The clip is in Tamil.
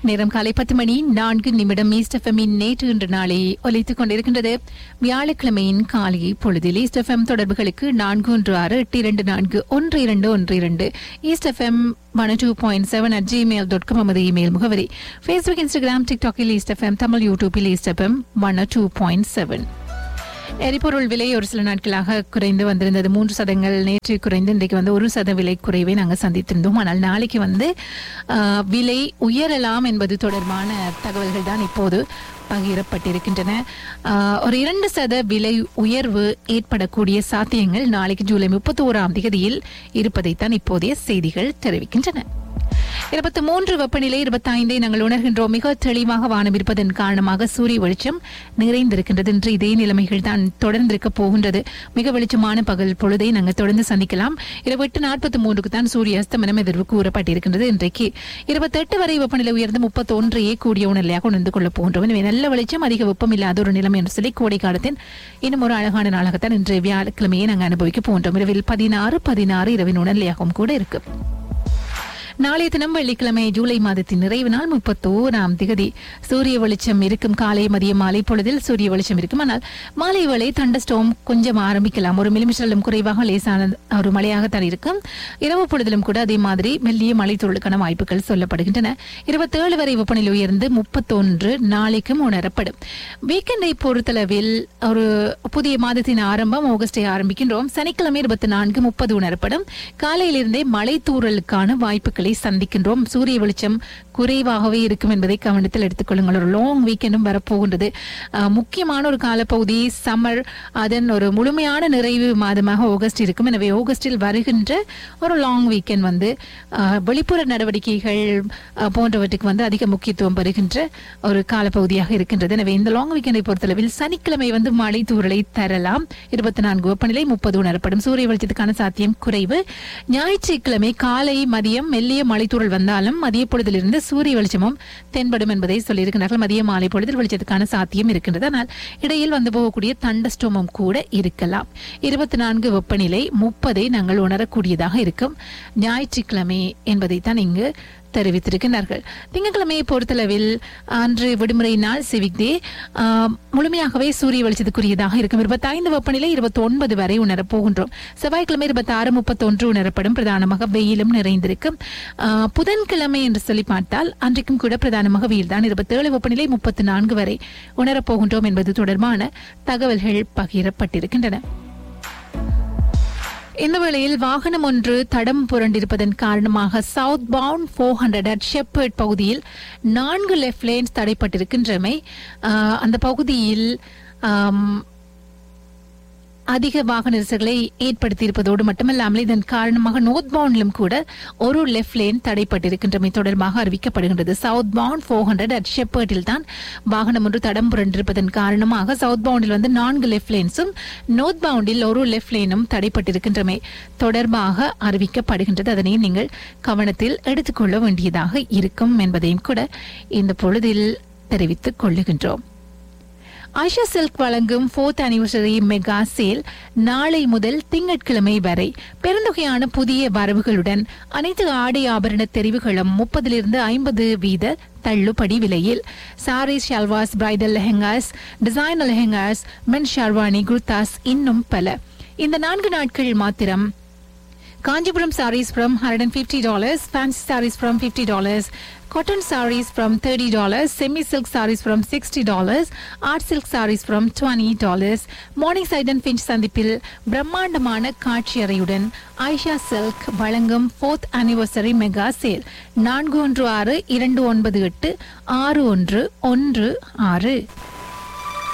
நேரம் காலை பத்து மணி நான்கு நிமிடம் ஈஸ்ட் எஃப்எம்மின் நேற்று இன்று நாளை ஒலித்துக் கொண்டிருக்கின்றது வியாழக்கிழமையின் காலை பொழுதில் ஈஸ்ட் எஃப்எம் தொடர்புகளுக்கு நான்கு ஒன்று ஆறு எட்டு இரண்டு நான்கு ஒன்று இரண்டு ஒன்று இரண்டு east FM one two point seven at gmail dot com நமது இமெயில் முகவரி ஃபேஸ்புக் இன்ஸ்டாகிராம் டிக்டாக்கில் ஈஸ்ட் எஃப்எம் தமிழ் யூடியூபில் east FM one two point seven எரிபொருள் விலை ஒரு சில நாட்களாக குறைந்து வந்திருந்தது மூன்று சதங்கள் நேற்று குறைந்து இன்றைக்கு வந்து ஒரு சத விலை குறைவை நாங்கள் சந்தித்திருந்தோம் ஆனால் நாளைக்கு வந்து ஆ, விலை உயரலாம் என்பது தொடர்பான தகவல்கள் தான் இப்போது பகிரப்பட்டிருக்கின்றன ஆ, ஒரு இரண்டு சத விலை உயர்வு ஏற்படக்கூடிய சாத்தியங்கள் நாளைக்கு ஜூலை முப்பத்தி ஓராம் தேதியில் இருப்பதைத்தான் இப்போதைய செய்திகள் தெரிவிக்கின்றன இருபத்தி மூன்று வெப்பநிலை இருபத்தி ஐந்தை நாங்கள் உணர்கின்றோம் மிக தெளிவாக வானம் இருப்பதன் காரணமாக சூரிய வெளிச்சம் நிறைந்திருக்கின்றது என்று இதே நிலைமைகள் தான் தொடர்ந்திருக்க போகின்றது மிக வெளிச்சமான பகல் பொழுதை நாங்கள் தொடர்ந்து சந்திக்கலாம் இருபத்தி எட்டு நாற்பத்தி மூன்றுக்கு தான் சூரிய அஸ்தமனம் எதிர்வு கூறப்பட்டிருக்கின்றது இன்றைக்கு இருபத்தெட்டு வரை வெப்பநிலை உயர்ந்து முப்பத்தி ஒன்றையே கூடிய உணர்நிலையாக உணர்ந்து கொள்ளப் போகின்றோம் எனவே நல்ல வெளிச்சம் அதிக வெப்பம் இல்லாத ஒரு நிலைமை என்று சொல்லி கோடை காலத்தின் இன்னும் ஒரு அழகான நாளாகத்தான் இன்றைய வியாழக்கிழமையை நாங்கள் அனுபவிக்க போகின்றோம் இரவில் பதினாறு பதினாறு இரவின் உணர்நிலையாகவும் கூட இருக்கு நாளைய தினம் வெள்ளிக்கிழமை ஜூலை மாதத்தின் நிறைவு நாள் முப்பத்தோராம் திகதி சூரிய வெளிச்சம் இருக்கும் காலை மதியம் மாலை பொழுதில் சூரிய வெளிச்சம் இருக்கும் ஆனால் மாலை வேளை தண்டஸ்டோம் கொஞ்சம் ஆரம்பிக்கலாம் ஒரு மில்லிமீட்டரிலும் குறைவாக லேசான ஒரு மழையாகத்தான் இருக்கும் இரவு பொழுதிலும் கூட அதே மாதிரி மெல்லிய மழை தொழிலுக்கான வாய்ப்புகள் சொல்லப்படுகின்றன இருபத்தேழு வரை வெப்பநிலை உயர்ந்து முப்பத்தொன்று நாளைக்கும் உணரப்படும் வீக்கெண்டை பொறுத்தளவில் ஒரு புதிய மாதத்தின் ஆரம்பம் ஆகஸ்டை ஆரம்பிக்கின்றோம் சனிக்கிழமை இருபத்தி நான்கு முப்பது உணரப்படும் காலையிலிருந்தே மழை தூறலுக்கான வாய்ப்புகளை சந்திக்கின்றோம் சூரிய வெளிச்சம் குறைவாகவே இருக்கும் என்பதை கவனத்தில் எடுத்துக்கொள்ளுங்கள் ஒரு லாங் வீக்கெண்டும் வரப்போகின்றது அஹ், முக்கியமான ஒரு காலப்பகுதி சம்மர் அதன் ஒரு முழுமையான நிறைவு மாதமாக ஆகஸ்ட் இருக்கும் எனவே ஆகஸ்டில் வருகின்ற ஒரு லாங் வீக்கெண்ட் வந்து அஹ், வெளிப்புற நடவடிக்கைகள் அஹ், போன்றவற்றுக்கு வந்து அதிக முக்கியத்துவம் பெறுகின்ற ஒரு காலப்பகுதியாக இருக்கின்றது எனவே இந்த லாங் வீக்கெண்டை பொறுத்தளவில் சனிக்கிழமை வந்து மழை தூறலை தரலாம் இருபத்தி நான்கு வெப்பநிலை முப்பது உணரப்படும் சூரிய வெளிச்சத்துக்கான சாத்தியம் குறைவு ஞாயிற்றுக்கிழமை காலை மதியம் மெல்லிய மழைத்தூறல் வந்தாலும் மதிய பொழுதிலிருந்து சூரிய வெளிச்சமும் தென்படும் என்பதை சொல்லியிருக்கிறார்கள் மதிய மாலை பொழுதில் வெளிச்சத்துக்கான சாத்தியம் இருக்கின்றது ஆனால் இடையில் வந்து போகக்கூடிய தண்டஸ்டோமம் கூட இருக்கலாம் இருபத்தி நான்கு வெப்பநிலை முப்பதை நாங்கள் உணரக்கூடியதாக இருக்கும் ஞாயிற்றுக்கிழமை என்பதைத்தான் இங்கு தெரிவித்திருக்கிறார்கள் திங்கட்கிழமையை பொறுத்தளவில் அன்று விடுமுறை நாள் சிவிக் டே ஆஹ், முழுமையாகவே சூரிய வெளிச்சத்துக்குரியதாக இருக்கும் இருபத்தைந்து வெப்பநிலை இருபத்தி ஒன்பது வரை உணரப் போகின்றோம் செவ்வாய்க்கிழமை இருபத்தி ஆறு முப்பத்தொன்று உணரப்படும் பிரதானமாக வெயிலும் நிறைந்திருக்கும் ஆஹ், புதன்கிழமை என்று சொல்லி பார்த்தால் அன்றைக்கும் கூட பிரதானமாக வெயில் தான் இருபத்தேழு வெப்பநிலை முப்பத்தி நான்கு வரை உணரப் போகின்றோம் என்பது தொடர்பான தகவல்கள் பகிரப்பட்டிருக்கின்றன இந்த வேளையில் வாகனம் ஒன்று தடம் புரண்டிருப்பதன் காரணமாக south bound four hundred at Shepherd பகுதியில் நான்கு லெஃப்ட் லேன்ஸ் தடைப்பட்டிருக்கின்றமை ஆஹ், அந்த பகுதியில் ஆம், அதிக வாகன நெரிசல்களை ஏற்படுத்தியிருப்பதோடு மட்டுமல்லாமல் இதன் காரணமாக நோர்த் பவுண்டிலும் கூட ஒரு லெஃப்ட் லேன் தடைப்பட்டிருக்கின்றமை தொடர்பாக அறிவிக்கப்படுகின்றது south bound four hundred at ஷெப்பர்ட்டில் தான் வாகனம் ஒன்று தடம் புரண்டிருப்பதன் காரணமாக சவுத் பவுண்டில் வந்து நான்கு லெஃப்ட் லேன்ஸும் நோர்த் பவுண்டில் ஒரு லெஃப்ட் லேனும் தடைப்பட்டிருக்கின்றமை தொடர்பாக அறிவிக்கப்படுகின்றது அதனையும் நீங்கள் கவனத்தில் எடுத்துக்கொள்ள வேண்டியதாக இருக்கும் என்பதையும் கூட இந்த பொழுதில் தெரிவித்துக் கொள்ளுகின்றோம் ஐஷா சில்க் வழங்கும் ஃபோர்த் அனிவர்சரி மெகா சேல் நாளை முதல் திங்கட்கிழமை வரை பெருந்தொகையான புதிய வரவுகளுடன் அனைத்து ஆடை ஆபரண தெரிவுகளும் முப்பதிலிருந்து ஐம்பது வீத தள்ளுபடி விலையில் saris shalwars bridal lehengas designer lehengas men sherwani kurtas இன்னும் பல இந்த நான்கு நாட்கள் மாத்திரம் Kanjipuram sarees from $150, fancy sarees from $50, cotton sarees from $30, semi-silk sarees from $60, art silk sarees from $20. Morning Side and Finch சந்திப்பில் பிரம்மாண்டமான காட்சியறையுடன் ஐஷா சில்க் வழங்கும் ஃபோர்த் அனிவர்சரி மெகா சேல் நான்கு ஒன்று ஆறு இரண்டு ஒன்பது எட்டு ஆறு ஒன்று ஒன்று ஆறு